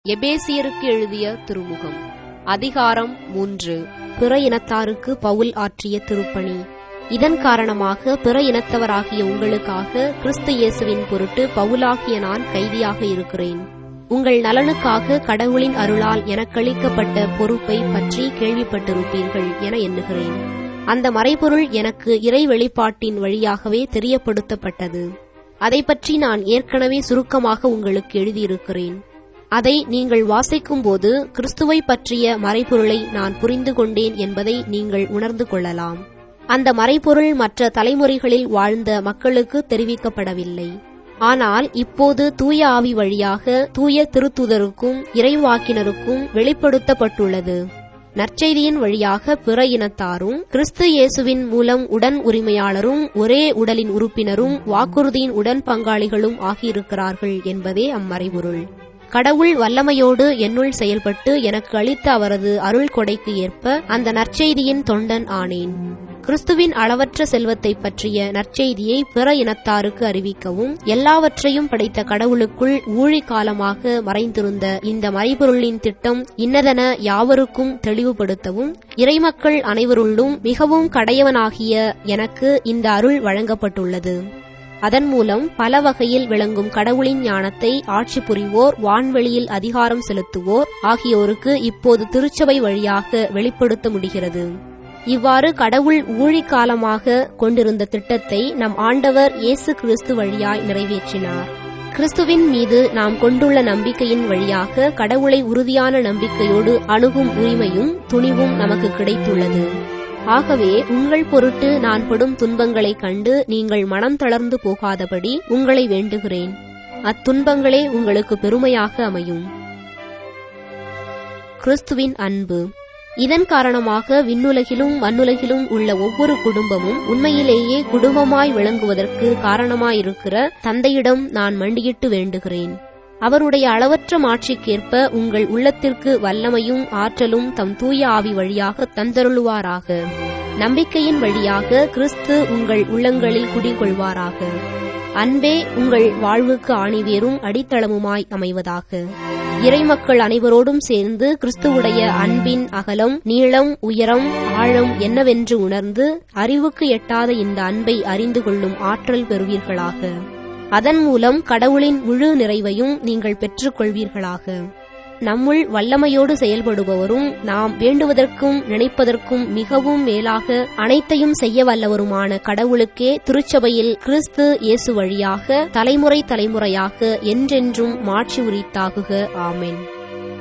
எபேசியருக்கு எழுதிய திருமுகம் அதிகாரம் மூன்று பிற இனத்தாருக்கு பவுல் ஆற்றிய திருப்பணி இதன் காரணமாக பிற இனத்தவராகிய உங்களுக்காக கிறிஸ்து இயேசுவின் பொருட்டு பவுலாகிய நான் கைதியாக இருக்கிறேன் உங்கள் நலனுக்காக கடவுளின் அருளால் எனக்களிக்கப்பட்ட பொறுப்பை பற்றி கேள்விப்பட்டிருப்பீர்கள் என எண்ணுகிறேன் அந்த மறைபொருள் எனக்கு இறை வெளிப்பாட்டின் வழியாகவே தெரியப்படுத்தப்பட்டது அதை பற்றி நான் ஏற்கனவே சுருக்கமாக உங்களுக்கு எழுதியிருக்கிறேன் அதை நீங்கள் வாசிக்கும்போது கிறிஸ்துவை பற்றிய மறைபொருளை நான் புரிந்து கொண்டேன் என்பதை நீங்கள் உணர்ந்து கொள்ளலாம் அந்த மறைபொருள் மற்ற தலைமுறைகளில் வாழ்ந்த மக்களுக்கு தெரிவிக்கப்படவில்லை ஆனால் இப்போது தூய ஆவி வழியாக தூய திருத்துதருக்கும் இறைவாக்கினருக்கும் வெளிப்படுத்தப்பட்டுள்ளது நற்செய்தியின் வழியாக பிற இனத்தாரும் கிறிஸ்து இயேசுவின் மூலம் உடன் உரிமையாளரும் ஒரே உடலின் உறுப்பினரும் வாக்குறுதியின் உடன் பங்காளிகளும் ஆகியிருக்கிறார்கள் என்பதே அம்மறைபொருள் கடவுள் வல்லமையோடு என்னுள் செயல்பட்டு எனக்கு அளித்த அவரது அருள் கொடைக்கு ஏற்ப அந்த நற்செய்தியின் தொண்டன் ஆனேன் கிறிஸ்துவின் அளவற்ற செல்வத்தை பற்றிய நற்செய்தியை பிற இனத்தாருக்கு அறிவிக்கவும் எல்லாவற்றையும் படைத்த கடவுளுக்குள் ஊழி காலமாக மறைந்திருந்த இந்த மறைபொருளின் திட்டம் இன்னதென யாவருக்கும் தெளிவுபடுத்தவும் இறைமக்கள் அனைவருள்ளும் மிகவும் கடையவனாகிய எனக்கு இந்த அருள் வழங்கப்பட்டுள்ளது அதன் மூலம் பல வகையில் விளங்கும் கடவுளின் ஞானத்தை ஆட்சி புரிவோர் வான்வெளியில் அதிகாரம் செலுத்துவோர் ஆகியோருக்கு இப்போது திருச்சபை வழியாக வெளிப்படுத்த முடிகிறது இவ்வாறு கடவுள் ஊழிக்காலமாக கொண்டிருந்த திட்டத்தை நம் ஆண்டவர் இயேசு கிறிஸ்து வழியாய் நிறைவேற்றினார் கிறிஸ்துவின் மீது நாம் கொண்டுள்ள நம்பிக்கையின் வழியாக கடவுளை உறுதியான நம்பிக்கையோடு அணுகும் உரிமையும் துணிவும் நமக்கு கிடைத்துள்ளது ஆகவே உங்கள் பொருட்டு நான் படும் துன்பங்களைக் கண்டு நீங்கள் மனம் தளர்ந்து போகாதபடி உங்களை வேண்டுகிறேன் அத்துன்பங்களே உங்களுக்கு பெருமையாக அமையும் கிறிஸ்துவின் அன்பு இதன் காரணமாக விண்ணுலகிலும் மண்ணுலகிலும் உள்ள ஒவ்வொரு குடும்பமும் உண்மையிலேயே குடும்பமாய் விளங்குவதற்கு காரணமாயிருக்கிற தந்தையிடம் நான் மண்டியிட்டு வேண்டுகிறேன் அவருடைய அளவற்ற மாட்சிக்கேற்ப உங்கள் உள்ளத்திற்கு வல்லமையும் ஆற்றலும் தம் தூய ஆவி வழியாக தந்தருளுவாராக நம்பிக்கையின் வழியாக கிறிஸ்து உங்கள் உள்ளங்களில் குடிகொள்வாராக அன்பே உங்கள் வாழ்வுக்கு ஆணிவேரும் அடித்தளமுமாய் அமைவதாக இறைமக்கள் அனைவரோடும் சேர்ந்து கிறிஸ்துவுடைய அன்பின் அகலம் நீளம் உயரம் ஆழம் என்னவென்று உணர்ந்து அறிவுக்கு எட்டாத இந்த அன்பை அறிந்து கொள்ளும் ஆற்றல் பெறுவீர்களாக அதன் மூலம் கடவுளின் முழு நிறைவையும் நீங்கள் பெற்றுக்கொள்வீர்களாக நம்முள் வல்லமையோடு செயல்படுபவரும் நாம் வேண்டுவதற்கும் நினைப்பதற்கும் மிகவும் மேலாக அனைத்தையும் செய்ய வல்லவருமான கடவுளுக்கே திருச்சபையில் கிறிஸ்து இயேசு வழியாக தலைமுறை தலைமுறையாக என்றென்றும் மாட்சி உரித்தாகுக ஆமென்